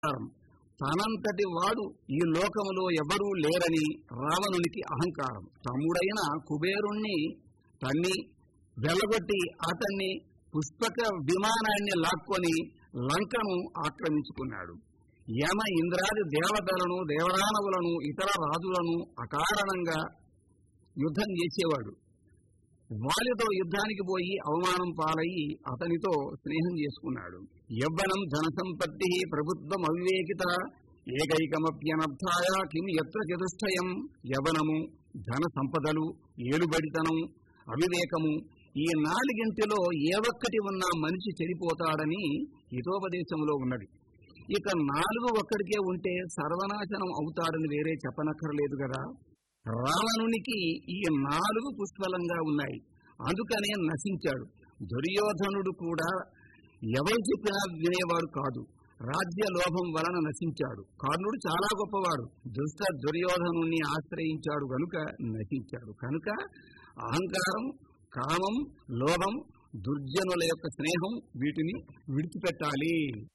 అహంకారం తనంతటి వాడు ఈ లోకములో ఎవరూ లేరని రావణునికి అహంకారం తమ్ముడైన కుబేరుణ్ణి తన్ని వెలగొట్టి అతన్ని పుష్పక విమానాన్ని లాక్కొని లంకను ఆక్రమించుకున్నాడు యమ ఇంద్రాది దేవతలను దేవదానవులను ఇతర రాజులను అకారణంగా యుద్ధం చేసేవాడు వాలితో యుద్ధానికి పోయి అవమానం పాలయ్యి అతనితో స్నేహం చేసుకున్నాడు యవ్వనం ధన సంపత్తి ప్రభుత్వం అవివేకిత ఏకైకమప్యనర్థాయ కిం ఎత్ర చతుష్టయం యవనము ధన సంపదలు ఏలుబడితనం అవివేకము ఈ నాలుగింటిలో ఏ ఒక్కటి ఉన్నా మనిషి చెడిపోతాడని హితోపదేశంలో ఉన్నది ఇక నాలుగు ఒక్కడికే ఉంటే సర్వనాశనం అవుతాడని వేరే చెప్పనక్కర్లేదు కదా రావణునికి ఈ నాలుగు పుష్పలంగా ఉన్నాయి అందుకనే నశించాడు దుర్యోధనుడు కూడా ఎవరు చెప్పినా వినేవాడు కాదు రాజ్య లోభం వలన నశించాడు కర్ణుడు చాలా గొప్పవాడు దుష్ట దుర్యోధనుణ్ణి ఆశ్రయించాడు గనుక నశించాడు కనుక అహంకారం కామం లోభం దుర్జనుల యొక్క స్నేహం వీటిని విడిచిపెట్టాలి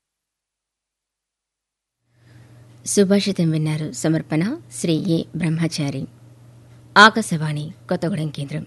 సుభాషితం విన్నారు సమర్పణ శ్రీ ఏ బ్రహ్మచారి ఆకాశవాణి కొత్తగూడెం కేంద్రం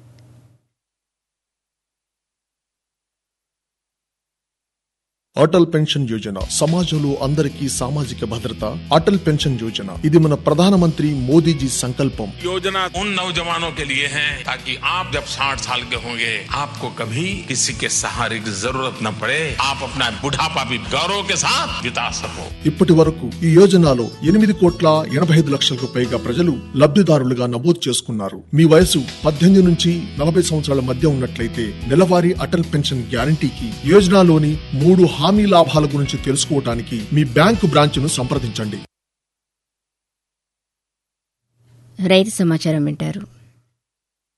అటల్ పెన్షన్ యోజన సమాజంలో అందరికీ సామాజిక భద్రత అటల్ పెన్షన్ యోజన ఇది మన ప్రధానమంత్రి మోదీజీ సంకల్పం योजना उन नौजवानों के लिए है ताकि आप जब 60 साल के होंगे आपको कभी किसी के सहारे की जरूरत न पड़े आप अपना बुढ़ापा भी गौरव के साथ बिता सको ఇప్పటి వరకు ఈ యోజనలో ఎనిమిది కోట్ల ఎనభై ఐదు లక్షలకు పైగా ప్రజలు లబ్ధిదారులుగా నమోదు చేసుకున్నారు మీ వయసు పద్దెనిమిది నుంచి నలభై సంవత్సరాల మధ్య ఉన్నట్లయితే నెలవారీ అటల్ పెన్షన్ గ్యారంటీకి యోజనలోని మూడు హామీ లాభాల గురించి తెలుసుకోవటానికి మీ బ్యాంకు బ్రాంచ్ను సంప్రదించండి రైతు సమాచారం వింటారు